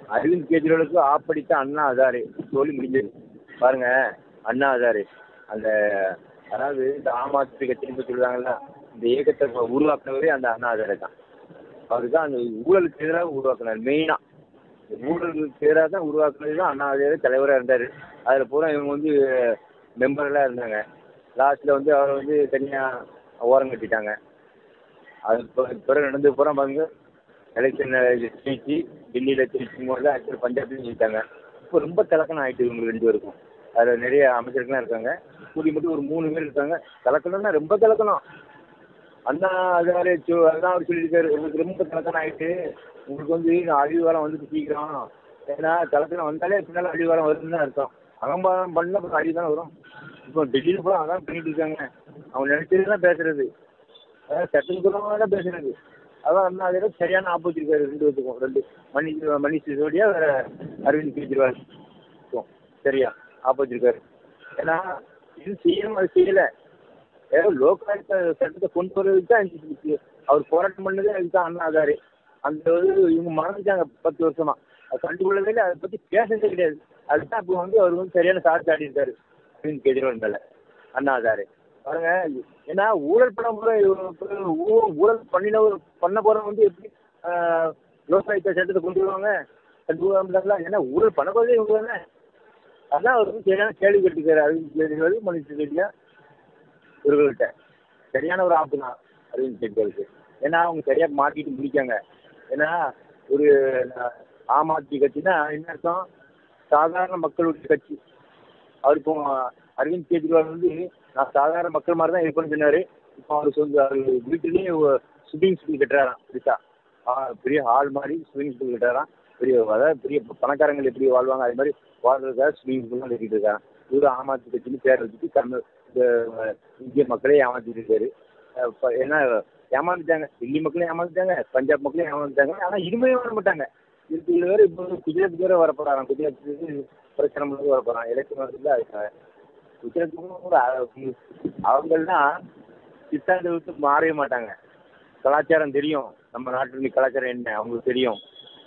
அரவிந்த் கெஜ்ரிவாலுக்கு ஆப்படித்த அண்ணா ஹசாரே சொல்லி முடிஞ்சது பாருங்க அண்ணா ஹசாரே அந்த அதாவது இந்த ஆம் ஆத்மி கட்சின்னு சொல்லுவாங்கல்ல இந்த இயக்கத்தை உருவாக்குனவரே அந்த அண்ணா ஹசாரே தான் அவர் தான் அந்த ஊழலுக்கு எதிராக உருவாக்குனார் மெயினாக ஊழலுக்கு எதிராக தான் உருவாக்குனது தான் அண்ணா ஹசாரே தலைவராக இருந்தார் அதில் பூரா இவங்க வந்து மெம்பரெல்லாம் இருந்தாங்க லாஸ்ட்டில் வந்து அவரை வந்து தனியாக ஓரம் கட்டிட்டாங்க அது பி- பிறகு நடந்து பூரா பாருங்க எலெக்ஷன் ஜெயிச்சு டெல்லியில் ஜெயிச்சும் போது ஆக்சுவல் பஞ்சாப்லையும் ஜெயித்தாங்க இப்போ ரொம்ப திலக்கணம் ஆயிட்டு இவங்க ரெண்டு பேருக்கும் அதில் நிறைய அமைச்சர்கள்லாம் இருக்காங்க கூடி மட்டும் ஒரு மூணு பேர் இருக்காங்க திலக்கணம்னா ரொம்ப திலக்கணம் அண்ணா அதாரு சொ- அதான் அவர் சொல்லியிருக்காரு உங்களுக்கு ரொம்ப திலக்கணம் ஆயிட்டு உங்களுக்கு வந்து அழிவு காலம் வந்துட்டு சீக்கிரம் ஏன்னா திலக்கணம் வந்தாலே பின்னால் அழிவு காலம் வருதுன்னு தான் அர்த்தம் அகம்பாதம் பண்ண அப்புறம் அழிவு தான் வரும் இப்போ டெல்லியில் கூட அதான் பண்ணிட்டு இருக்காங்க அவங்க நினைச்சது தான் பேசுறது அதாவது சட்டத்துக்கு தான் பேசுறது அதான் அண்ணா அதோட சரியான ஆப்போசிட் இருக்காரு ரெண்டு பேத்துக்கும் ரெண்டு மணிஷ் மணிஷ் சிசோடியா வேற அரவிந்த் கெஜ்ரிவால் க்கும். சரியா ஆப்போசிட் இருக்காரு ஏன்னா இது செய்யணும் அது செய்யலை ஏதோ லோக்காயுக்த சட்டத்தை கொண்டு வரதுக்கு தான் இந்த- அவர் போராட்டம் பண்ணதே அதுக்கு தான் அண்ணா ஆதாரு அந்த இது இவங்க மறந்துட்டாங்க பத்து வருஷமா அது கண்டுகொள்ளவே இல்லை அதை பற்றி பேசுறதே கிடையாது அதுதான் இப்போ வந்து அவர் வந்து சரியான சார்ஜ் ஆடி இருக்காரு அரவிந்த் கெஜ்ரிவால் மேலே அண்ணா ஆதாரு பாருங்க ஏன்னா ஊழல் பண்ண போற ஊ- ஊழல் பண்ணினவர் பண்ண போறவங்க வந்து எப்படி ஆஹ், லோகாயுக்த சட்டத்தை கொண்டு வருவாங்க கண்டுகொள்ளாம ஏன்னா ஊழல் பண்ண போறதே இவங்க தானே அதான் அவர் வந்து சரியான கேள்வி கேட்டுக்காரு அரவிந்த் கெஜ்ரிவால் மணிஷ் சிசோடியா இவர்கள்ட்ட சரியான ஒரு ஆப்பு தான் அரவிந்த் கெஜ்ரிவாலுக்கு ஏன்னா அவங்க சரியா மாட்டிட்டு முடிக்காங்க ஏன்னா ஒரு அஹ், ஆம் ஆத்மி கட்சினா என்ன அர்த்தம் சாதாரண மக்களுடைய கட்சி அவர் இப்போ அரவிந்த் கெஜ்ரிவால் வந்து நான் சாதாரண மக்கள் மாதிரி தான் இருப்பேன்னு சொன்னாரு இப்போ அவர் சொந்த அவர் வீட்டிலேயே ஸ்விம்மிங் ஸ்கூல் கட்டுறாராம் பெருசா ஆ, பெரிய ஹால் மாதிரி ஸ்விம்மிங் ஸ்கூல் கட்டுறாராம் பெரிய அதாவது பெரிய பணக்காரங்கள் எப்படி வாழ்வாங்க அது மாதிரி வாழ்றதுக்காக ஸ்விம்மிங் பூல்லாம் கட்டிட்டு இருக்காங்க இவரு ஆம் ஆத்மி கட்சின்னு பேர் வச்சுட்டு கர்ம இந்த அஹ், இந்திய மக்களே ஏமாத்திட்டு இருக்காரு அஹ், இப்ப ஏன்னா ஏமாந்துட்டாங்க டெல்லி மக்களும் ஏமாந்துட்டாங்க பஞ்சாப் மக்களும் ஏமாந்துட்டாங்க ஆனால் இனிமே வர மாட்டாங்க இதுக்கு வேறு இப்போ வந்து குஜராத் வேறு வர போகிறாங்க குஜராத்துக்கு பிரச்சனை பண்ணி வர போகிறான் எலெக்ஷன் வருதுல அதுக்காக குஜராத்துக்கும் கூட அவங்கெல்லாம் சித்தாந்த விட்டு மாறவே மாட்டாங்க கலாச்சாரம் தெரியும் நம்ம நாட்டுடைய கலாச்சாரம் என்ன அவங்களுக்கு தெரியும்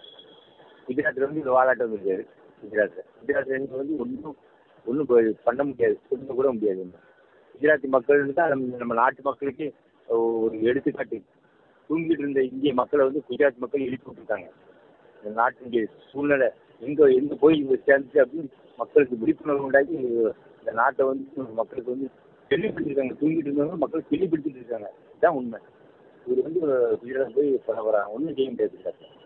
குஜராத்தில் வந்து இது வாலாட்டம் வந்துருக்காரு குஜராத்தில் குஜராத்தில் வந்து ஒன்றும் ஒன்றும் பண்ண முடியாது சொல்ல கூட முடியாது குஜராத்தி மக்கள் தான் நம்ம நம்ம நாட்டு மக்களுக்கு ஒரு எடுத்துக்காட்டு தூங்கிட்டு இருந்த இந்திய மக்களை வந்து குஜராத் மக்கள் எழுப்பி விட்டுருக்காங்க இந்த நாட்டினுடைய சூழ்நிலை எங்கே எங்கே போய் இங்கே சேர்ந்துச்சு அப்படின்னு மக்களுக்கு விழிப்புணர்வு உண்டாக்கி இந்த நாட்டை வந்து மக்களுக்கு வந்து தெளிவுபடுத்திருக்காங்க தூங்கிட்டு இருந்தவங்க மக்கள் தெளிவுபடுத்திட்டு இருக்காங்க இதுதான் உண்மை இவர் வந்து குஜராத் போய் பண்ண போகிறாங்க ஒன்றும் செய்ய முடியாது சார்